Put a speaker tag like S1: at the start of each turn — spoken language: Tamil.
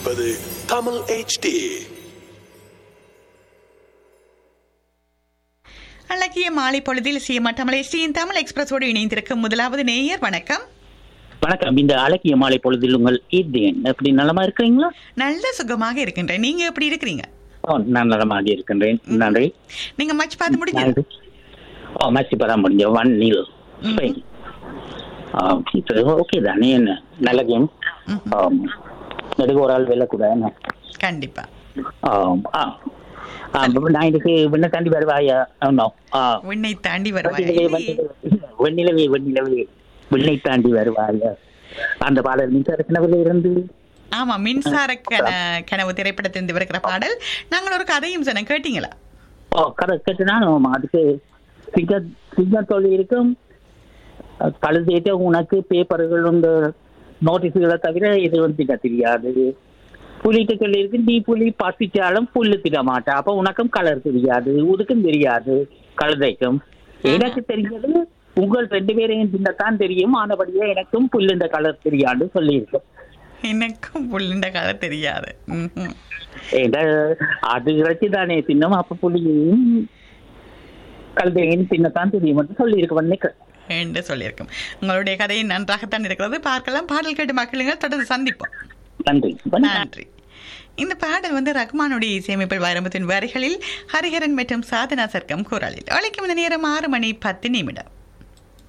S1: கொண்டிருப்பது தமிழ் HD
S2: அழகிய மாலை பொழுதில் சீமா தமிழை ஸ்ரீயின் தமிழ் எக்ஸ்பிரஸோடு இணைந்திருக்கும் முதலாவது நேயர் வணக்கம்
S3: வணக்கம் இந்த அழகிய மாலை பொழுதில் உங்கள் ஈத்தேன் எப்படி நலமா இருக்கிறீங்களா
S2: நல்ல சுகமாக இருக்கின்றேன் நீங்க எப்படி இருக்கிறீங்க
S3: ஓ நான் நலமாக இருக்கின்றேன் நன்றி
S2: நீங்க மச் பார்த்து முடிஞ்சது
S3: நன்றி ஓ மேட்ச் இப்போ தான் முடிஞ்ச ஒன் நீல் ஸ்பெயின் ஓகே தானே என்ன நல்ல கேம் நெடுக ஒரு ஆள் வெல்லக்கூட என்ன
S2: கண்டிப்பா
S3: ஆம், ஆ ஆ, நான் இதுக்கு விண்ண தாண்டி வருவாயா நோ ஆ
S2: விண்ணை தாண்டி வருவாய்
S3: வெண்ணிலவே வெண்ணிலவே வெண்ணிலவே விண்ணை தாண்டி வருவாயா அந்த பாடல் மின்சார கனவுல இருந்து
S2: ஆமா மின்சார கன கனவு திரைப்படத்திலிருந்து இருக்கிற பாடல் நாங்கள் ஒரு கதையும் சொன்ன கேட்டீங்களா
S3: ஓ கதை கேட்டுனாலும் அதுக்கு சிங்க சிங்கத்தொழி இருக்கும் கழுதேட்ட உனக்கு பேப்பர்கள் இந்த நோட்டீஸுகளை தவிர இது வந்து திட தெரியாது புலிட்டு சொல்லி இருக்கு நீ புலி பசிச்சாலும் புல்லு திட மாட்டா அப்ப உனக்கும் கலர் தெரியாது உதுக்கும் தெரியாது கழுதைக்கும் எனக்கு தெரிஞ்சது உங்கள் ரெண்டு பேரையும் தின்னத்தான் தெரியும் ஆனபடியே எனக்கும் புல்லுண்ட கலர் தெரியாது சொல்லியிருக்கேன்
S2: எனக்கும் புள்ளிண்ட கதை தெரியாது ம்ஹும்.
S3: ஏண்டா அது இறைச்சி தானே தின்னும் அப்ப புலியையும் கழுதையும் தின்னத்தான் தெரியும் என்று சொல்லியிருக்க நினைக்கிறேன்
S2: என்று சொல்லியிருக்கும் உங்களுடைய கதையை நன்றாகத்தான் இருக்கிறது பார்க்கலாம் பாடல் கேட்டு மக்களுங்கள் தொடர்ந்து சந்திப்போம்
S3: நன்றி
S2: நன்றி இந்த பாடல் வந்து ரஹ்மானுடைய இசையமைப்பில் வைரமுத்தின் வரிகளில் ஹரிஹரன் மற்றும் சாதனா சர்க்கம் குரலில் அழைக்கும் இந்த நேரம் ஆறு மணி பத்து நிமிடம்